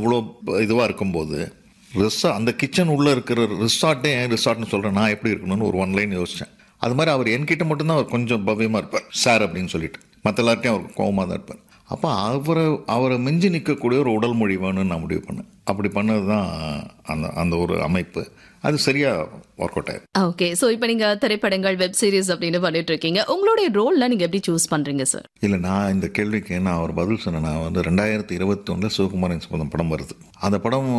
இவ்வளோ இதுவாக இருக்கும்போது ரிசா அந்த கிச்சன் உள்ளே இருக்கிற ரிசார்ட்டே ஏன் ரிசார்ட்னு சொல்கிறேன் நான் எப்படி இருக்கணும்னு ஒரு ஒன் லைன் யோசித்தேன் அது மாதிரி அவர் என்கிட்ட மட்டும்தான் அவர் கொஞ்சம் பவ்யமாக இருப்பார் சார் அப்படின்னு சொல்லிட்டு மற்ற எல்லார்ட்டையும் அவர் கோவமாக தான் இருப்பார் அப்போ அவரை அவரை மிஞ்சி நிற்கக்கூடிய ஒரு உடல் மொழி வேணும்னு நான் முடிவு பண்ணேன் அப்படி பண்ணது தான் அந்த அந்த ஒரு அமைப்பு அது சரியாக ஒர்க் அவுட் ஆயிருக்கு ஓகே சோ இப்போ நீங்க திரைப்படங்கள் வெப் சீரிஸ் அப்படின்னு பண்ணிட்டு இருக்கீங்க உங்களுடைய ரோல்ல நீங்க எப்படி சூஸ் பண்றீங்க சார் இல்லை நான் இந்த கேள்விக்கு நான் ஒரு பதில் சொன்னேன் நான் வந்து ரெண்டாயிரத்தி இருபத்தி ஒன்றில் சிவகுமாரின் சம்பந்தம் படம் வருது அந்த படம்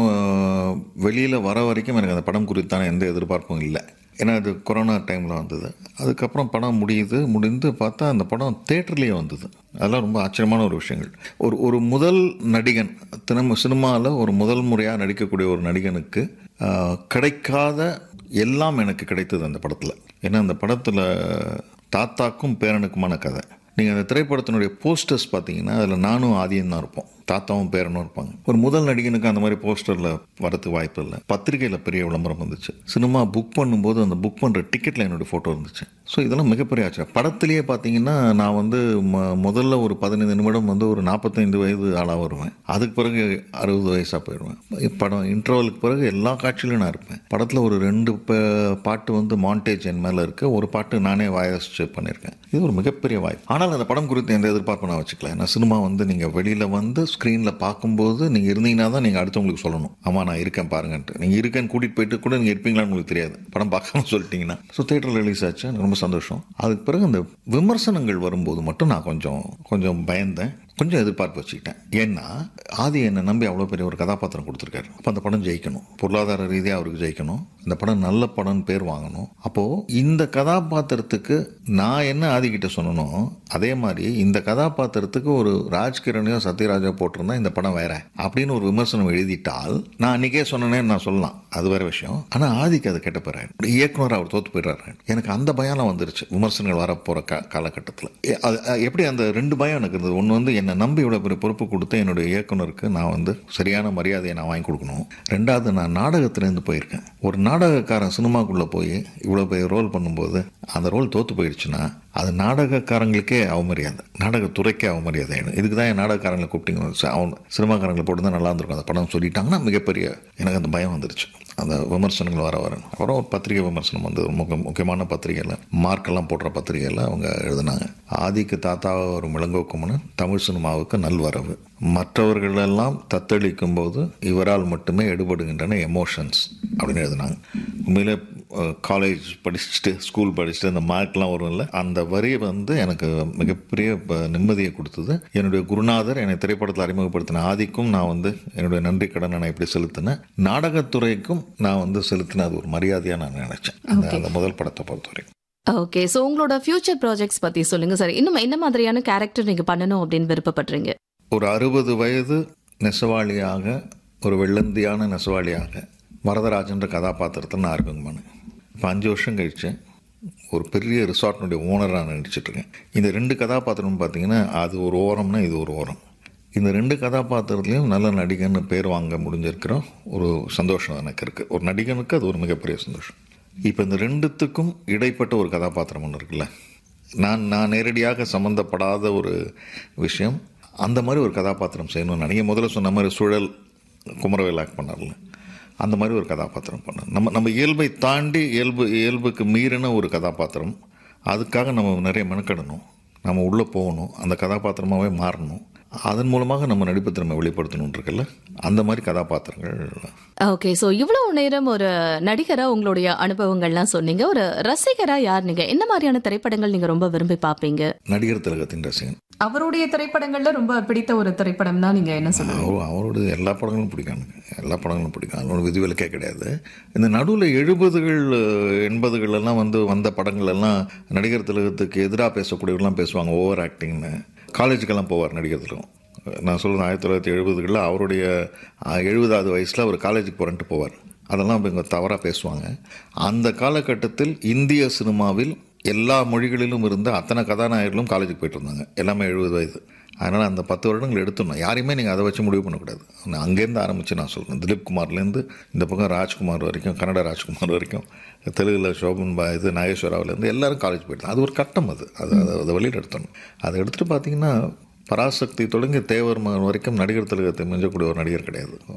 வெளியில் வர வரைக்கும் எனக்கு அந்த படம் குறித்தான எந்த எதிர்பார்ப்பும் இல்லை ஏன்னா அது கொரோனா டைமில் வந்தது அதுக்கப்புறம் படம் முடியுது முடிந்து பார்த்தா அந்த படம் தேட்டர்லேயே வந்தது அதெல்லாம் ரொம்ப ஆச்சரியமான ஒரு விஷயங்கள் ஒரு ஒரு முதல் நடிகன் தினம் சினிமாவில் ஒரு முதல் முறையாக நடிக்கக்கூடிய ஒரு நடிகனுக்கு ஆஹ், கிடைக்காத எல்லாம் எனக்கு கிடைத்தது அந்த படத்தில் ஏன்னா அந்த படத்தில் தாத்தாக்கும் பேரனுக்குமான கதை நீங்கள் அந்த திரைப்படத்தினுடைய போஸ்டர்ஸ் பார்த்தீங்கன்னா அதில் நானும் ஆதியும் தான் இருப்போம் தாத்தாவும் பேரனும் இருப்பாங்க ஒரு முதல் நடிகனுக்கு அந்த மாதிரி போஸ்டரில் வரதுக்கு வாய்ப்பு இல்லை பத்திரிகையில் பெரிய விளம்பரம் வந்துச்சு சினிமா புக் பண்ணும்போது அந்த புக் பண்ணுற டிக்கெட்டில் என்னுடைய ஃபோட்டோ இருந்துச்சு ஸோ இதெல்லாம் மிகப்பெரிய ஆச்சரியம் படத்துலேயே பார்த்தீங்கன்னா நான் வந்து ம- முதல்ல ஒரு பதினைந்து நிமிடம் வந்து ஒரு நாற்பத்தைந்து வயது ஆளாக வருவேன் அதுக்கு பிறகு அறுபது வயசாக போயிடுவேன் படம் இன்டர்வலுக்கு பிறகு எல்லா காட்சியிலும் நான் இருப்பேன் படத்தில் ஒரு ரெண்டு ப- பாட்டு வந்து மாண்டேஜ் என் மேலே இருக்குது ஒரு பாட்டு நானே வாயஸ் பண்ணியிருக்கேன் இது ஒரு மிகப்பெரிய வாய்ப்பு ஆனால் அந்த படம் குறித்து எந்த எதிர்பார்ப்பு நான் வச்சுக்கல ஏன்னா சினிமா வந்து நீங்கள் வெளியில் வந்து ஸ்க்ரீனில் பார்க்கும்போது நீங்கள் இருந்தீங்கன்னா தான் நீங்கள் அடுத்தவங்களுக்கு சொல்லணும் ஆமாம் நான் இருக்கேன் பாருங்கன்ட்டு நீங்கள் இருக்கேன்னு கூட்டிகிட்டு போயிட்டு கூட நீங்கள் இருப்பீங்களான்னு உங்களுக்கு தெரியாது படம் பார்க்காம சொல்லிட்டீங்கன்னா ஸோ தேட்டரில் ரிலீஸ் ஆச்சு எனக்கு ரொம்ப சந்தோஷம் அதுக்கு பிறகு அந்த விமர்சனங்கள் வரும்போது மட்டும் நான் கொஞ்சம் கொஞ்சம் பயந்தேன் கொஞ்சம் எதிர்பார்ப்பு வச்சுக்கிட்டேன் ஏன்னா ஆதி என்னை நம்பி அவ்வளோ பெரிய ஒரு கதாபாத்திரம் கொடுத்துருக்காரு அப்போ அந்த படம் ஜெயிக்கணும் பொருளாதார ரீதியாக அவருக்கு ஜெயிக்கணும் அந்த படம் நல்ல படம்னு பேர் வாங்கணும் அப்போது இந்த கதாபாத்திரத்துக்கு நான் என்ன ஆதிக்கிட்ட சொன்னனோ அதே மாதிரி இந்த கதாபாத்திரத்துக்கு ஒரு ராஜ்கிரனையோ சத்யராஜோ போட்டிருந்தா இந்த படம் வேற அப்படின்னு ஒரு விமர்சனம் எழுதிட்டால் நான் அன்றைக்கே சொன்னேன்னு நான் சொல்லலாம் அது வேற விஷயம் ஆனால் ஆதிக்கு அது கெட்ட போகிறாரு இயக்குனர் அவர் தோத்து போயிடுறாரு எனக்கு அந்த பயம்லாம் வந்துருச்சு விமர்சனங்கள் வர போகிற கா காலகட்டத்தில் எ- அது அ- எப்படி அந்த ரெண்டு பயம் எனக்கு இருந்தது ஒன்று வந்து என்னை நம்பி இவ்வளோ பெரிய பொறுப்பு கொடுத்து என்னுடைய இயக்குனருக்கு நான் வந்து சரியான மரியாதையை நான் வாங்கி கொடுக்கணும் ரெண்டாவது நான் நாடகத்திலேருந்து போயிருக்கேன் ஒரு நாடகக்காரன் சினிமாக்குள்ளே போய் இவ்வளோ பெரிய ரோல் பண்ணும்போது அந்த ரோல் தோத்து போயிடுச்சுன்னா அது நாடகக்காரங்களுக்கே அவமரியாதை நாடகத்துறைக்கே அவமரியாதை ஆயிடும். இதுக்கு தான் என் நாடகக்காரங்களை கூப்பிட்டீங்க ச- அவன் சினிமாக்காரங்களை போட்டு தான் நல்லா இருந்திருக்கும் அந்த படம் சொல்லிட்டாங்கன்னா மிகப்பெரிய எனக்கு அந்த பயம் வந்துருச்சு அந்த விமர்சனங்கள் வர வர அப்புறம் ஒரு பத்திரிகை விமர்சனம் வந்து முக்கிய முக்கியமான பத்திரிகையில் மார்க்கெல்லாம் போடுற பத்திரிகையில் அவங்க எழுதினாங்க ஆதிக்கு தாத்தா ஒரு மிளங்கோக்கும்னு தமிழ் சினிமாவுக்கு நல்வரவு மற்றவர்களெல்லாம் தத்தளிக்கும் போது இவரால் மட்டுமே எடுபடுகின்றன எமோஷன்ஸ் அப்படின்னு எழுதினாங்க உண்மையிலே காலேஜ் படிச்சுட்டு ஸ்கூல் படிச்சுட்டு அந்த மார்க்லாம் வரும்ல அந்த வரி வந்து எனக்கு மிகப்பெரிய ப- நிம்மதியை கொடுத்தது என்னுடைய குருநாதர் என்னை திரைப்படத்தில் அறிமுகப்படுத்தின ஆதிக்கும் நான் வந்து என்னுடைய நன்றி கடனை நான் இப்படி செலுத்தினேன் நாடகத்துறைக்கும் நான் வந்து செலுத்தின அது ஒரு மரியாதையாக நான் நினைச்சேன் அந்த அந்த முதல் படத்தை பொறுத்தவரைக்கும் ஓகே சோ உங்களோட ஃபியூச்சர் ப்ராஜெக்ட்ஸ் பத்தி சொல்லுங்க சார் இன்னும் என்ன மாதிரியான கேரக்டர் நீங்க பண்ணணும் அப்படின்னு விருப்பப்படுறீங்க ஒரு அறுபது வயது நெசவாளியாக ஒரு வெள்ளந்தியான நெசவாளியாக வரதராஜன்ற கதாபாத்திரத்தில் நான் அறிமுகமானேன் இப்போ அஞ்சு வருஷம் கழிச்சு ஒரு பெரிய ரிசார்ட்னுடைய ஓனராக நான் நடிச்சிட்ருக்கேன் இந்த ரெண்டு கதாபாத்திரம் பார்த்தீங்கன்னா அது ஒரு ஓரம்னா இது ஒரு ஓரம் இந்த ரெண்டு கதாபாத்திரத்துலையும் நல்ல நடிகன்னு பேர் வாங்க முடிஞ்சிருக்கிற ஒரு சந்தோஷம் எனக்கு இருக்குது ஒரு நடிகனுக்கு அது ஒரு மிகப்பெரிய சந்தோஷம் இப்போ இந்த ரெண்டுத்துக்கும் இடைப்பட்ட ஒரு கதாபாத்திரம் ஒன்று இருக்குல்ல நான் நான் நேரடியாக சம்மந்தப்படாத ஒரு விஷயம் அந்த மாதிரி ஒரு கதாபாத்திரம் செய்யணும்னு நினைக்க முதல்ல சொன்ன மாதிரி சுழல் குமரவேல் ஆக்ட் பண்ணார்ல அந்த மாதிரி ஒரு கதாபாத்திரம் பண்ண நம்ம நம்ம இயல்பை தாண்டி இயல்பு இயல்புக்கு மீறின ஒரு கதாபாத்திரம் அதுக்காக நம்ம நிறைய மெனக்கடணும் நம்ம உள்ளே போகணும் அந்த கதாபாத்திரமாகவே மாறணும் அதன் மூலமாக நம்ம நடிப்பு திறமை வெளிப்படுத்தணும் இருக்குல்ல அந்த மாதிரி கதாபாத்திரங்கள் ஓகே சோ இவ்வளவு நேரம் ஒரு நடிகரா உங்களுடைய அனுபவங்கள்லாம் சொன்னீங்க ஒரு ரசிகரா யார் நீங்க என்ன மாதிரியான திரைப்படங்கள் நீங்க ரொம்ப விரும்பி பாப்பீங்க நடிகர் திலகத்தின் ரசிகன் அவருடைய திரைப்படங்கள்ல ரொம்ப பிடித்த ஒரு திரைப்படம் தான் நீங்க என்ன சொல்லுங்க அவ- அவரோட எல்லா படங்களும் பிடிக்கும் எனக்கு எல்லா படங்களும் பிடிக்கும் அவரோட விதிவிலக்கே கிடையாது இந்த நடுவில் எழுபதுகள் எண்பதுகள் எல்லாம் வந்து வந்த படங்கள் எல்லாம் நடிகர் திலகத்துக்கு எதிராக பேசக்கூடியவர்கள்லாம் பேசுவாங்க ஓவர் ஆக்டிங்னு காலேஜுக்கெல்லாம் போவார் நடிகர் திலகம் நான் சொல்கிறேன் ஆயிரத்தி தொள்ளாயிரத்தி எழுபதுகளில் அவருடைய அஹ், எழுபதாவது வயசில் அவர் காலேஜுக்கு போகிறன்ட்டு போவார் அதெல்லாம் இவங்க தவறாக பேசுவாங்க அந்த காலகட்டத்தில் இந்திய சினிமாவில் எல்லா மொழிகளிலும் இருந்த அத்தனை கதாநாயகர்களும் காலேஜுக்கு போயிட்டு இருந்தாங்க எல்லாமே எழுபது வயது அதனால் அந்த பத்து வருடங்கள் எடுத்துடணும் யாரையுமே நீங்கள் அதை வச்சு முடிவு பண்ணக்கூடாது நான் அங்கேருந்து ஆரம்பித்து நான் சொல்கிறேன் திலீப் குமார்லேருந்து இந்த பக்கம் ராஜ்குமார் வரைக்கும் கன்னட ராஜ்குமார் வரைக்கும் தெலுங்கில் சோபன் பா இது நாகேஸ்வராவிலேருந்து எல்லாரும் காலேஜ் போயிட்டாங்க அது ஒரு கட்டம் அது அது அதை அதை வெளியில் எடுத்தணும் அதை எடுத்துகிட்டு பார்த்தீங்கன்னா பராசக்தி தொடங்கி தேவர் மகன் வரைக்கும் நடிகர் திலகத்தை மிஞ்சக்கூடிய ஒரு நடிகர் கிடையாது